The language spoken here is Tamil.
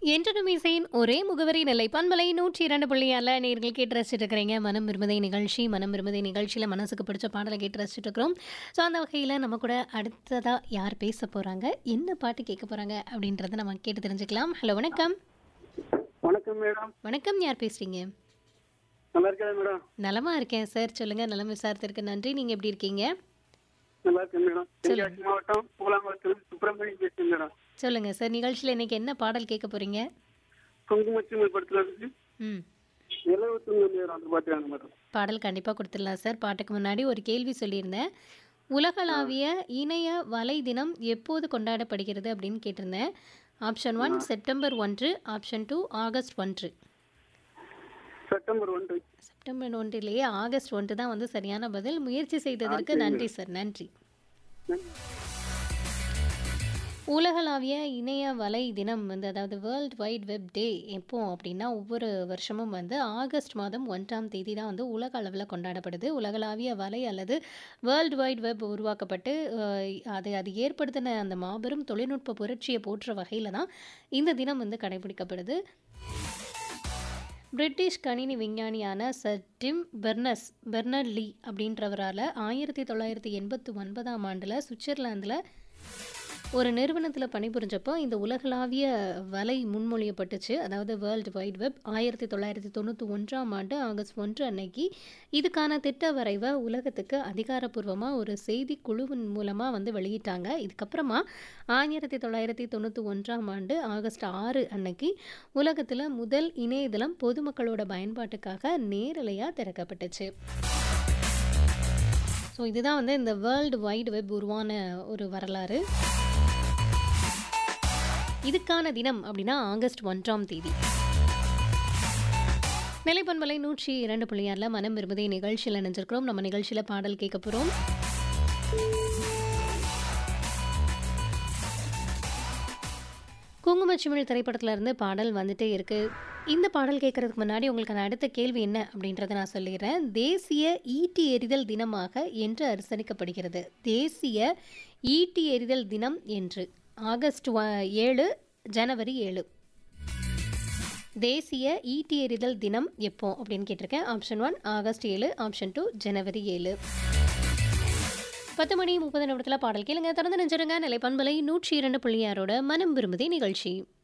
என்றும் இசையின் ஒரே முகவரி நெல்லை பண்பலை நூற்றி இரண்டு புள்ளியால நேர்கள் கேட்டு ரசிச்சுட்டு இருக்கிறீங்க மனம் விரும்பதை நிகழ்ச்சி மனம் விரும்பதை நிகழ்ச்சியில் மனசுக்கு பிடிச்ச பாடலை கேட்டு ரசிச்சுட்டு இருக்கிறோம் ஸோ அந்த வகையில் நம்ம கூட அடுத்ததாக யார் பேச போகிறாங்க என்ன பாட்டு கேட்க போகிறாங்க அப்படின்றத நம்ம கேட்டு தெரிஞ்சுக்கலாம் ஹலோ வணக்கம் வணக்கம் மேடம் வணக்கம் யார் பேசுகிறீங்க நல்லா இருக்கா மேடம் நலமா இருக்கேன் சார் சொல்லுங்கள் நலம் விசாரத்திற்கு நன்றி நீங்கள் எப்படி இருக்கீங்க நல்லா இருக்கேன் மேடம் தென்காசி மாவட்டம் பூலாங்குளத்தில் சுப்பிரமணியம் பேசுறேன் மேடம் சொல்லுங்கள் சார் நிகழ்ச்சியில் இன்னைக்கு என்ன பாடல் கேட்க போகிறீங்க குங்குமச்சிமல் படத்துல இருந்து ம் எழுபத்தொன்னு நேரம் அந்த பாட்டு வேணும் மேடம் பாடல் கண்டிப்பாக கொடுத்துடலாம் சார் பாட்டுக்கு முன்னாடி ஒரு கேள்வி சொல்லியிருந்தேன் உலகளாவிய இணைய வலை தினம் எப்போது கொண்டாடப்படுகிறது அப்படின்னு கேட்டிருந்தேன் ஆப்ஷன் ஒன் செப்டம்பர் ஒன்று ஆப்ஷன் டூ ஆகஸ்ட் ஒன்று செப்டம்பர் ஒன்று செப்டம்பர் ஒன்றிலேயே ஆகஸ்ட் ஒன்று தான் வந்து சரியான பதில் முயற்சி செய்ததற்கு நன்றி சார் நன்றி நன்றி. உலகளாவிய இணைய வலை தினம் வந்து அதாவது வேர்ல்ட் வைட் வெப் டே எப்போ அப்படின்னா ஒவ்வொரு வருஷமும் வந்து ஆகஸ்ட் மாதம் ஒன்றாம் தேதி தான் வந்து உலக அளவில் கொண்டாடப்படுது உலகளாவிய வலை அல்லது வேர்ல்ட் வைட் வெப் உருவாக்கப்பட்டு அஹ், அது அது ஏற்படுத்தின அந்த மாபெரும் தொழில்நுட்ப புரட்சியை போற்ற வகையில் தான் இந்த தினம் வந்து கடைபிடிக்கப்படுது பிரிட்டிஷ் கணினி விஞ்ஞானியான sir Tim Berners Berners Lee அப்படின்றவரால் ஆயிரத்தி தொள்ளாயிரத்தி எண்பத்தி ஒன்பதாம் ஆண்டில் சுவிட்சர்லாந்தில் ஒரு நிறுவனத்தில் பணிபுரிஞ்சப்போ இந்த உலகளாவிய வலை முன்மொழியப்பட்டுச்சு அதாவது வேர்ல்டு வைட் வெப் ஆயிரத்தி தொள்ளாயிரத்தி தொண்ணூற்றி ஒன்றாம் ஆண்டு ஆகஸ்ட் ஒன்று அன்னைக்கு இதுக்கான திட்ட வரைவை உலகத்துக்கு அதிகாரப்பூர்வமாக ஒரு செய்தி குழுவின் மூலமாக வந்து வெளியிட்டாங்க இதுக்கப்புறமா ஆயிரத்தி தொள்ளாயிரத்தி தொண்ணூற்றி ஒன்றாம் ஆண்டு ஆகஸ்ட் ஆறு அன்னைக்கு உலகத்தில் முதல் இணையதளம் பொதுமக்களோட பயன்பாட்டுக்காக நேரலையாக திறக்கப்பட்டுச்சு ஸோ இதுதான் வந்து இந்த வேர்ல்டு வைடு வெப் உருவான ஒரு வரலாறு இதுக்கான தினம் அப்படின்னா ஆகஸ்ட் ஒன்றாம் தேதி நிலைப்பண்பலை நூற்றி இரண்டு புள்ளியாரில் மனம் விரும்புதே நிகழ்ச்சியில் நினைஞ்சிருக்கிறோம் நம்ம நிகழ்ச்சியில் பாடல் கேட்க போகிறோம் குங்குமச்சிமிழ் திரைப்படத்துல இருந்து பாடல் வந்துட்டே இருக்கு இந்த பாடல் கேட்கறதுக்கு முன்னாடி உங்களுக்கு நான் அடுத்த கேள்வி என்ன அப்படின்றத நான் சொல்லிடுறேன் தேசிய ஈட்டி எறிதல் தினமாக என்று அனுசரிக்கப்படுகிறது தேசிய ஈட்டி எறிதல் தினம் என்று ஆகஸ்ட் வ- ஏழு ஜனவரி ஏழு தேசிய ஈட்டி எறிதல் தினம் எப்போ அப்படின்னு கேட்டிருக்கேன் ஆப்ஷன் ஒன் ஆகஸ்ட் ஏழு ஆப்ஷன் டூ ஜனவரி ஏழு பத்து மணி முப்பது நிமிடத்தில் பாடல் கேளுங்க தொடர்ந்து நினைச்சிருங்க நிலை பண்பலை நூற்றி இரண்டு புள்ளியாரோட மனம் விரும்புதே நிகழ்ச்சி